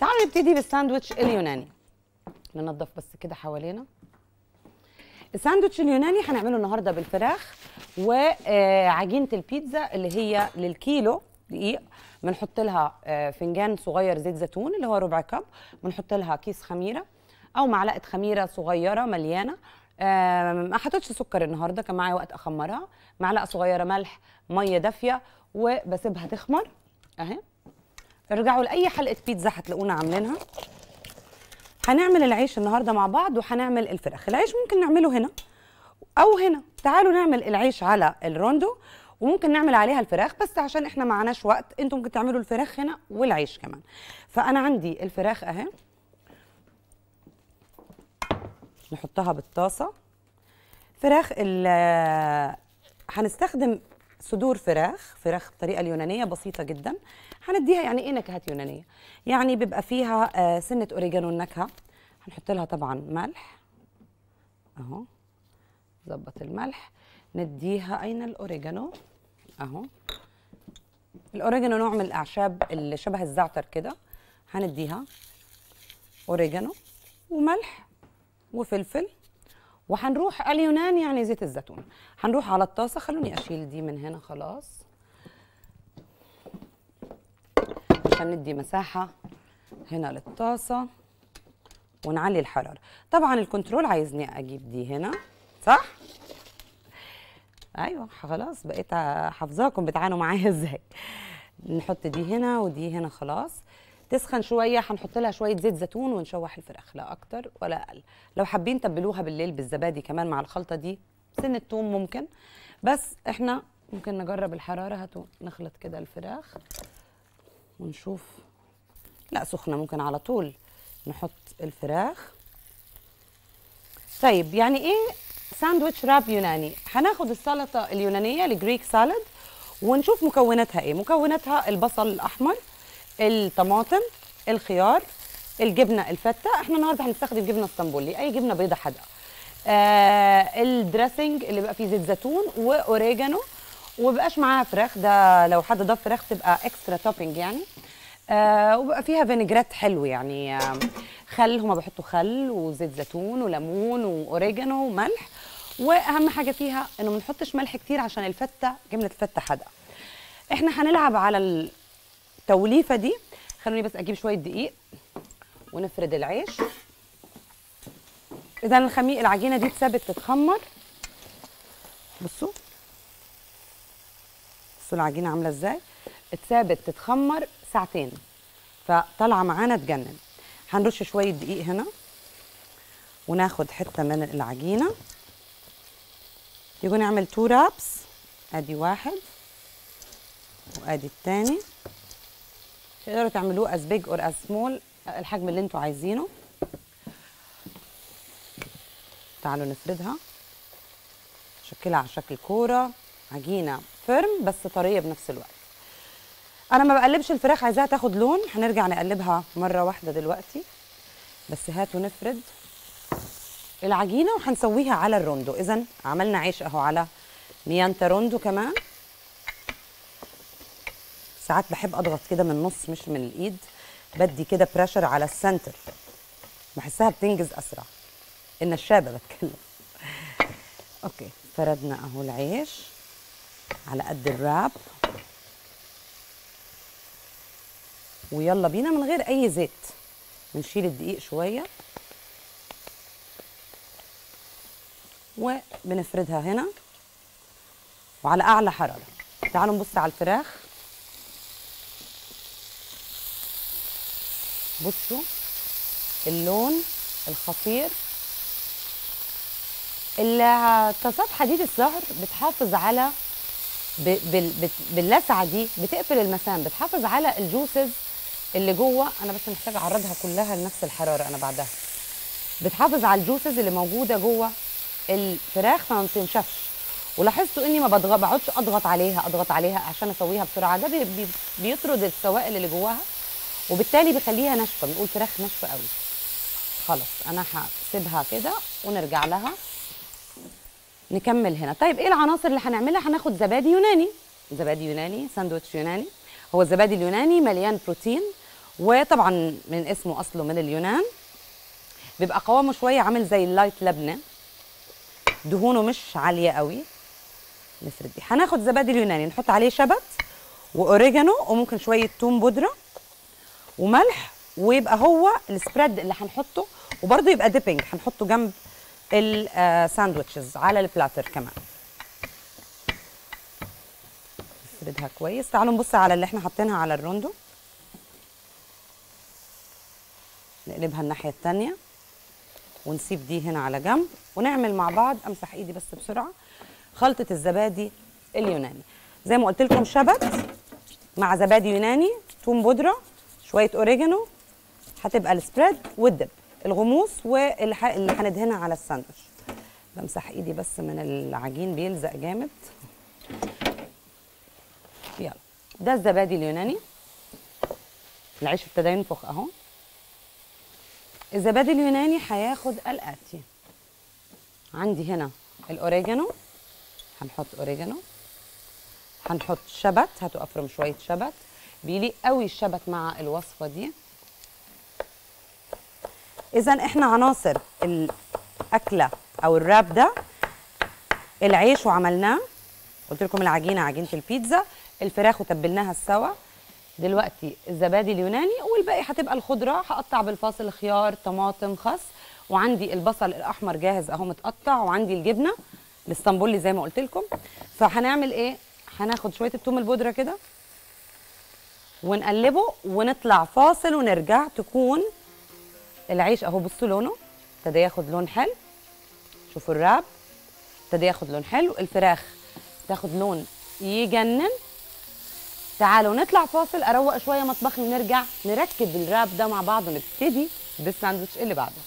تعالوا نبتدي بالساندوتش اليوناني ننظف بس كده حوالينا الساندوتش اليوناني هنعمله النهارده بالفراخ وعجينه البيتزا اللي هي للكيلو دقيق بنحط لها آه، فنجان صغير زيت زيتون اللي هو ربع كب بنحط لها كيس خميره او معلقه خميره صغيره مليانه آه، ما حطيتش سكر النهارده كان معايا وقت اخمرها معلقه صغيره ملح ميه دافيه وبسيبها تخمر اهي ارجعوا لاي حلقه بيتزا هتلاقونا عاملينها هنعمل العيش النهارده مع بعض وهنعمل الفراخ العيش ممكن نعمله هنا او هنا تعالوا نعمل العيش على الروندو وممكن نعمل عليها الفراخ بس عشان احنا معناش وقت انتم ممكن تعملوا الفراخ هنا والعيش كمان فانا عندي الفراخ اهي نحطها بالطاسه فراخ ال هنستخدم صدور فراخ فراخ بطريقه اليونانيه بسيطه جدا هنديها يعني ايه نكهات يونانيه يعني بيبقى فيها آه، سنه اوريجانو النكهه هنحط لها طبعا ملح اهو ظبط الملح نديها اين الاوريجانو اهو الاوريجانو نوع من الاعشاب اللي شبه الزعتر كده هنديها اوريجانو وملح وفلفل وهنروح اليونان يعني زيت الزيتون هنروح على الطاسه خلوني اشيل دي من هنا خلاص عشان ندي مساحه هنا للطاسه ونعلي الحراره طبعا الكنترول عايزني اجيب دي هنا صح ايوه خلاص بقيت حافظاكم بتعانوا معايا ازاي نحط دي هنا ودي هنا خلاص تسخن شويه هنحط لها شويه زيت زيتون ونشوح الفراخ لا اكتر ولا اقل لو حابين تبلوها بالليل بالزبادي كمان مع الخلطه دي سن التوم ممكن بس احنا ممكن نجرب الحراره هاتوا نخلط كده الفراخ ونشوف لا سخنه ممكن على طول نحط الفراخ طيب يعني ايه ساندويتش راب يوناني هناخد السلطه اليونانيه الجريك سالاد ونشوف مكوناتها ايه مكوناتها البصل الاحمر الطماطم الخيار الجبنه الفته احنا النهارده هنستخدم جبنه اسطنبولي اي جبنه بيضه حادقه آه الدريسنج اللي بقى فيه زيت زيتون واوريجانو ومبقاش معاها فراخ ده لو حد ضاف فراخ تبقى اكسترا توبينج يعني آه وبقى فيها فينيجرات حلو يعني آه خل هما بيحطوا خل وزيت زيتون وليمون واوريجانو وملح واهم حاجه فيها انه ما نحطش ملح كتير عشان الفته جبنه الفته حادقه احنا هنلعب على التوليفه دي خلوني بس اجيب شويه دقيق ونفرد العيش اذا الخميق العجينه دي اتسابت تتخمر بصوا بصوا العجينه عامله ازاي اتسابت تتخمر ساعتين فطالعه معانا تجنن هنرش شويه دقيق هنا وناخد حته من العجينه تيجوا نعمل تو رابس ادي واحد وادي التاني تقدروا تعملوه از بيج اور از سمول الحجم اللي انتوا عايزينه تعالوا نفردها شكلها على شكل كوره عجينه فيرم بس طريه بنفس الوقت انا ما بقلبش الفراخ عايزاها تاخد لون هنرجع نقلبها مره واحده دلوقتي بس هاتوا نفرد العجينه وهنسويها على الروندو اذا عملنا عيش اهو على ميانتا روندو كمان ساعات بحب اضغط كده من النص مش من الايد بدي كده بريشر على السنتر بحسها بتنجز اسرع النشابه بتكلم اوكي فردنا اهو العيش على قد الراب ويلا بينا من غير اي زيت بنشيل الدقيق شويه وبنفردها هنا وعلى اعلى حراره تعالوا نبص على الفراخ بصوا اللون الخطير الطاسات حديد الزهر بتحافظ على ب- بال- بت- باللسعه دي بتقفل المسام بتحافظ على الجوسز اللي جوه انا بس محتاجه اعرضها كلها لنفس الحراره انا بعدها بتحافظ على الجوسز اللي موجوده جوه الفراخ فما بتنشفش ولاحظتوا اني ما بضغط بقعدش اضغط عليها اضغط عليها عشان اسويها بسرعه ده بي بي بيطرد السوائل اللي جواها وبالتالي بيخليها ناشفه بنقول فراخ ناشفه قوي خلاص انا هسيبها كده ونرجع لها نكمل هنا طيب ايه العناصر اللي هنعملها هناخد زبادي يوناني زبادي يوناني ساندوتش يوناني هو الزبادي اليوناني مليان بروتين وطبعا من اسمه اصله من اليونان بيبقى قوامه شويه عامل زي اللايت لبنه دهونه مش عاليه قوي نفرد دي هناخد زبادي اليوناني نحط عليه شبت واوريجانو وممكن شويه توم بودره وملح ويبقى هو السبريد اللي هنحطه وبرده يبقى ديبنج هنحطه جنب الساندوتشز على البلاتر كمان نفردها كويس تعالوا نبص على اللي احنا حاطينها على الروندو نقلبها الناحيه الثانيه ونسيب دي هنا على جنب ونعمل مع بعض امسح ايدي بس بسرعه خلطه الزبادي اليوناني زي ما قلت لكم شبت مع زبادي يوناني توم بودره شويه اوريجانو هتبقى السبريد والدب الغموس واللي ح- اللي هندهنها على الساندوتش بمسح ايدي بس من العجين بيلزق جامد يلا ده الزبادي اليوناني العيش ابتدى ينفخ اهو الزبادي اليوناني هياخد الاتي عندي هنا الاوريجانو هنحط اوريجانو هنحط شبت هاتوا افرم شويه شبت بيليق قوي الشبت مع الوصفه دي اذا احنا عناصر الاكله او الراب ده العيش وعملناه قلت لكم العجينه عجينه البيتزا الفراخ وتبلناها سوا دلوقتي الزبادي اليوناني والباقي هتبقى الخضره هقطع بالفاصل خيار طماطم خس وعندي البصل الاحمر جاهز اهو متقطع وعندي الجبنه الاسطنبولي زي ما قلت لكم فهنعمل ايه هناخد شويه التوم البودره كده ونقلبه ونطلع فاصل ونرجع تكون العيش اهو بصوا لونه ابتدى ياخد لون حلو شوفوا الراب ابتدى ياخد لون حلو الفراخ تاخد لون يجنن تعالوا نطلع فاصل اروق شويه مطبخي ونرجع نركب الراب ده مع بعض ونبتدي بالساندوتش اللي بعده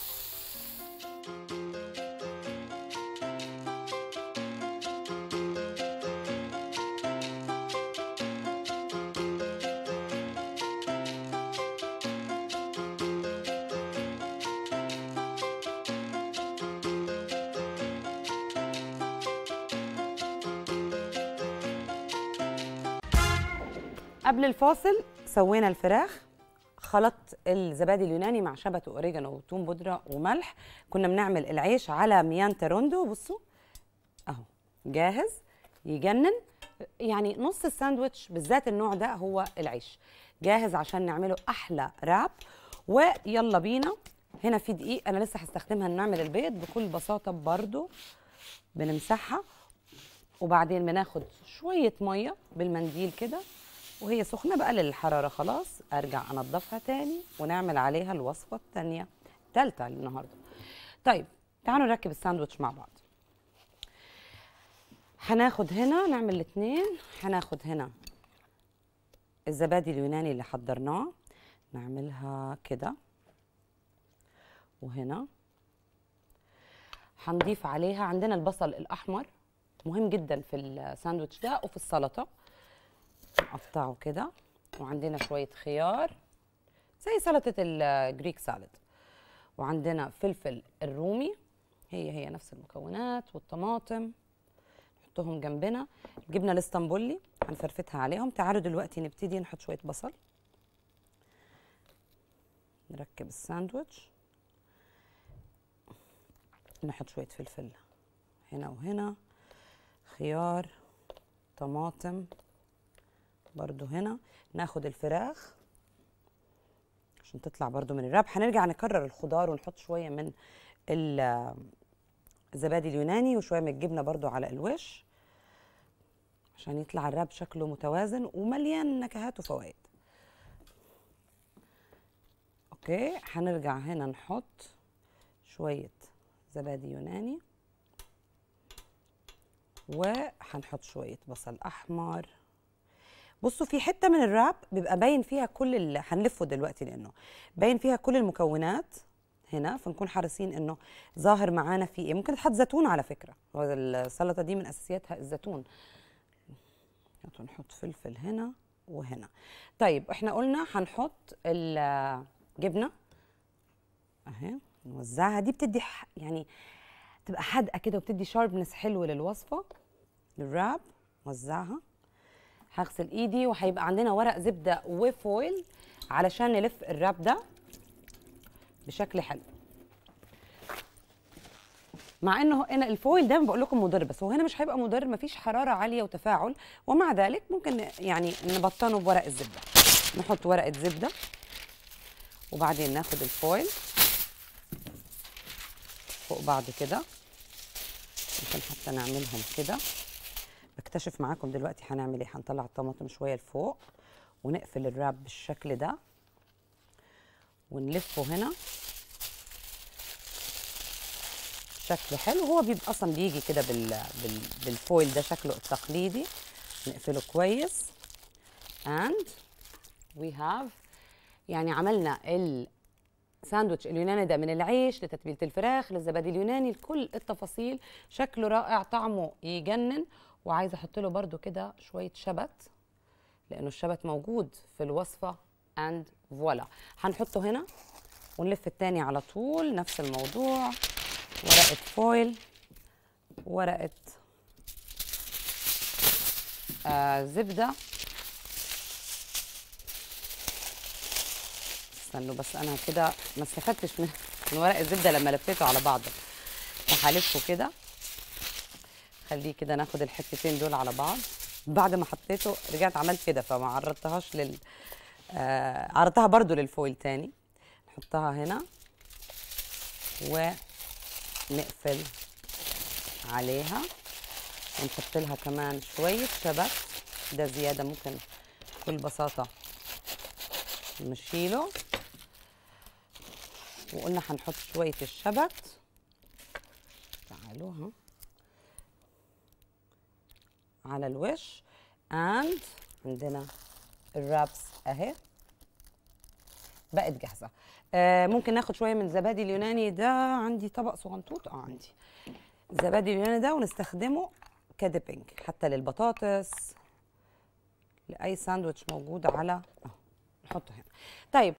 قبل الفاصل سوينا الفراخ خلطت الزبادي اليوناني مع شبت واوريجانو وتوم بودره وملح كنا بنعمل العيش على ميانتا روندو بصوا اهو جاهز يجنن يعني نص الساندوتش بالذات النوع ده هو العيش جاهز عشان نعمله احلى راب ويلا بينا هنا في دقيق انا لسه هستخدمها نعمل البيض بكل بساطه برضو بنمسحها وبعدين بناخد شويه ميه بالمنديل كده وهي سخنه بقلل الحراره خلاص ارجع انضفها تاني ونعمل عليها الوصفه الثانيه الثالثه النهارده طيب تعالوا نركب الساندوتش مع بعض هناخد هنا نعمل الاثنين هناخد هنا الزبادي اليوناني اللي حضرناه نعملها كده وهنا هنضيف عليها عندنا البصل الاحمر مهم جدا في الساندوتش ده وفي السلطه نقطعه كده وعندنا شويه خيار زي سلطه الجريك سالاد وعندنا فلفل الرومي هي هي نفس المكونات والطماطم نحطهم جنبنا الجبنه الاسطنبولي هنفرفتها عليهم تعالوا دلوقتي نبتدي نحط شويه بصل نركب الساندوتش نحط شويه فلفل هنا وهنا خيار طماطم برضو هنا ناخد الفراخ عشان تطلع برضو من الراب هنرجع نكرر الخضار ونحط شوية من ال- الزبادي اليوناني وشوية من الجبنة برضو على الوش عشان يطلع الراب شكله متوازن ومليان نكهات وفوائد اوكي هنرجع هنا نحط شوية زبادي يوناني وهنحط شوية بصل أحمر بصوا في حته من الراب بيبقى باين فيها كل ال... هنلفه دلوقتي لانه باين فيها كل المكونات هنا فنكون حريصين انه ظاهر معانا في ايه ممكن تحط زيتون على فكره هو السلطه دي من اساسياتها الزيتون نحط فلفل هنا وهنا طيب احنا قلنا هنحط الجبنه اهي نوزعها دي بتدي ح... يعني تبقى حادقه كده وبتدي شاربنس حلو للوصفه للراب وزعها هغسل ايدي وهيبقى عندنا ورق زبده وفويل علشان نلف الراب ده بشكل حلو مع انه هنا الفويل ده بقول لكم مضر بس هو هنا مش هيبقى مضر مفيش حراره عاليه وتفاعل ومع ذلك ممكن يعني نبطنه بورق الزبده نحط ورقه زبده وبعدين ناخد الفويل فوق بعض كده ممكن حتى نعملهم كده بكتشف معاكم دلوقتي هنعمل ايه هنطلع الطماطم شويه لفوق ونقفل الراب بالشكل ده ونلفه هنا شكله حلو هو بيبقى اصلا بيجي كده بال... بال... بالفويل ده شكله التقليدي نقفله كويس and we have يعني عملنا الساندوتش اليوناني ده من العيش لتتبيله الفراخ للزبادي اليوناني لكل التفاصيل شكله رائع طعمه يجنن وعايزه احط له برده كده شويه شبت لانه الشبت موجود في الوصفه اند فوالا هنحطه هنا ونلف التاني على طول نفس الموضوع ورقه فويل ورقه آه زبده استنوا بس انا كده ما استفدتش من من ورق الزبده لما لفيته على بعضه فهلفه كده خليه كده ناخد الحتتين دول على بعض بعد ما حطيته رجعت عملت كده فما عرضتهاش لل آه عرضتها برضو للفويل تاني نحطها هنا ونقفل عليها ونحط لها كمان شوية شبت ده زيادة ممكن بكل بساطة نشيله وقلنا هنحط شوية الشبت تعالوا ها على الوش and عندنا الرابس اهي بقت جاهزه آه ممكن ناخد شويه من الزبادي اليوناني ده عندي طبق صغنطوط اه عندي الزبادي اليوناني ده ونستخدمه كديبنج حتى للبطاطس لاي ساندوتش موجود على اه نحطه هنا طيب